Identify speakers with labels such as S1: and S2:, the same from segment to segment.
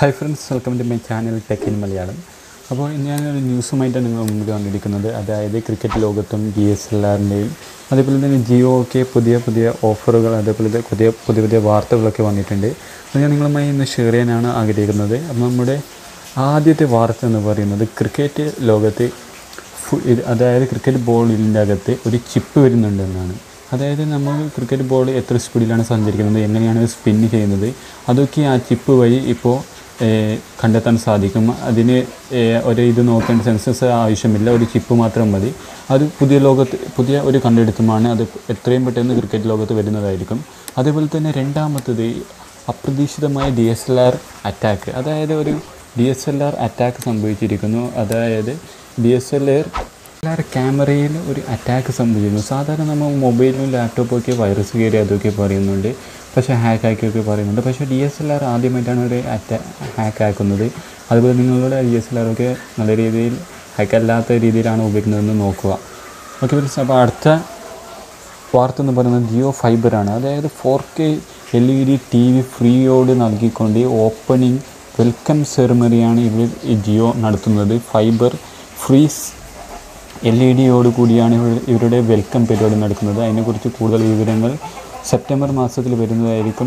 S1: hi friends welcome to my channel tech in Malayalam അപ്പോൾ ഞാനൊരു ന്യൂസുമായിട്ടാണ് നിങ്ങൾ മുമ്പിൽ വന്നിരിക്കുന്നത് അതായത് ക്രിക്കറ്റ് ലോകത്തും ജി എസ് എൽ ആറിൻ്റെയും അതേപോലെ തന്നെ ജിയോ ഒക്കെ പുതിയ പുതിയ ഓഫറുകൾ അതേപോലെ തന്നെ പുതിയ പുതിയ പുതിയ വാർത്തകളൊക്കെ വന്നിട്ടുണ്ട് അത് ഞാൻ നിങ്ങളുമായി ഇന്ന് ഷെയർ ചെയ്യാനാണ് ആഗ്രഹിക്കുന്നത് അപ്പോൾ നമ്മുടെ ആദ്യത്തെ വാർത്ത എന്ന് പറയുന്നത് ക്രിക്കറ്റ് ലോകത്ത് ഫു- ഇത് അതായത് ക്രിക്കറ്റ് ബോളിൻ്റെ അകത്ത് ഒരു ചിപ്പ് വരുന്നുണ്ടെന്നാണ് അതായത് നമ്മൾ ക്രിക്കറ്റ് ബോൾ എത്ര സ്പീഡിലാണ് സഞ്ചരിക്കുന്നത് എങ്ങനെയാണ് സ്പിൻ ചെയ്യുന്നത് അതൊക്കെ ആ ചിപ്പ് വഴി ഇപ്പോൾ ഏഹ്, കണ്ടെത്താൻ സാധിക്കും അതിന് ഏഹ്, ഒരു ഇത് നോക്കേണ്ട സെൻസസ് ആവശ്യമില്ല ഒരു ചിപ്പ് മാത്രം മതി അത് പുതിയ ലോകത്ത് പുതിയ ഒരു കണ്ടെടുത്തുമാണ് അത് എത്രയും പെട്ടെന്ന് ക്രിക്കറ്റ് ലോകത്ത് വരുന്നതായിരിക്കും അതേപോലെ തന്നെ രണ്ടാമത്തത് അപ്രതീക്ഷിതമായ D S L R attack അതായത് ഒരു D S L R attack സംഭവിച്ചിരിക്കുന്നു അതായത് ഡി എസ് എൽ ആർ എല്ലാവരും ക്യാമറയിൽ ഒരു അറ്റാക്ക് സംഭവിക്കുന്നു സാധാരണ നമ്മൾ മൊബൈലും ലാപ്ടോപ്പൊക്കെ വൈറസ് കയറി അതൊക്കെ പറയുന്നുണ്ട് പക്ഷേ ഹാക്ക് ആക്കിയൊക്കെ പറയുന്നുണ്ട് പക്ഷേ ഡി എസ് എൽ ആർ ആദ്യമായിട്ടാണ് ഒരു അറ്റാ ഹാക്ക് ആക്കുന്നത് അതുപോലെ നിങ്ങളുടെ ഡി എസ് എൽ ആർ ഒക്കെ നല്ല രീതിയിൽ ഹാക്ക് അല്ലാത്ത രീതിയിലാണ് ഉപയോഗിക്കുന്നതെന്ന് നോക്കുക ഓക്കെ ഫ്രണ്ട്സ് അപ്പോൾ അടുത്ത വാർത്ത എന്ന് പറയുന്നത് ജിയോ ഫൈബറാണ് അതായത് four K L E D T V ഫ്രീയോട് നൽകിക്കൊണ്ട് ഓപ്പണിംഗ് വെൽക്കം സെറിമണിയാണ് ഇവർ ഈ ജിയോ നടത്തുന്നത് ഫൈബർ ഫ്രീസ് എൽ ഇ ഡിയോട് കൂടിയാണ് ഇവർ- ഇവരുടെ വെൽക്കം പരിപാടി നടക്കുന്നത് അതിനെക്കുറിച്ച് കൂടുതൽ വിവരങ്ങൾ സെപ്റ്റംബർ മാസത്തിൽ വരുന്നതായിരിക്കും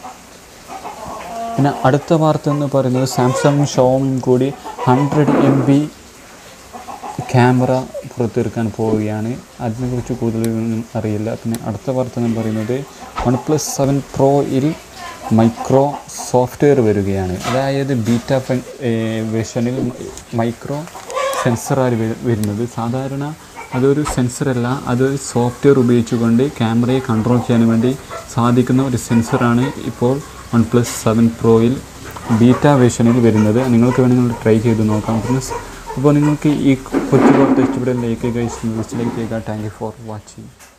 S1: പിന്നെ അടുത്ത വാർത്ത എന്ന് പറയുന്നത് സാംസങ് ഷോമിയും കൂടി ഹൺഡ്രഡ് എം ബി ക്യാമറ പുറത്തിറക്കാൻ പോവുകയാണ് അതിനെക്കുറിച്ച് കൂടുതൽ ഒന്നും അറിയില്ല പിന്നെ അടുത്ത വാർത്ത എന്ന് പറയുന്നത് വൺ പ്ലസ് സെവൻ പ്രോയിൽ മൈക്രോ സോഫ്റ്റ്വെയർ വരികയാണ് അതായത് ബീറ്റ വേർഷനിൽ മൈക്രോ സെൻസറാണ് വരുന്നത് സാധാരണ അതൊരു സെൻസറല്ല അതൊരു സോഫ്റ്റ്വെയർ ഉപയോഗിച്ചുകൊണ്ട് ക്യാമറയെ കൺട്രോൾ ചെയ്യാൻ വേണ്ടി സാധിക്കുന്ന ഒരു സെൻസറാണ് ഇപ്പോൾ വൺ പ്ലസ് സെവൻ പ്രോയിൽ ബീറ്റ വേർഷനിൽ വരുന്നത് നിങ്ങൾക്ക് വേണമെങ്കിൽ ട്രൈ ചെയ്ത് നോക്കാം ഫ്രണ്ട്സ് അപ്പോൾ നിങ്ങൾക്ക് ഈ കൊച്ചു വാർത്ത ഇഷ്ടപ്പെടാൻ ലൈക്ക് ചെയ്യുക ഇഷ്ടം ലൈക്ക് ചെയ്യുക താങ്ക് യു ഫോർ വാച്ചിങ്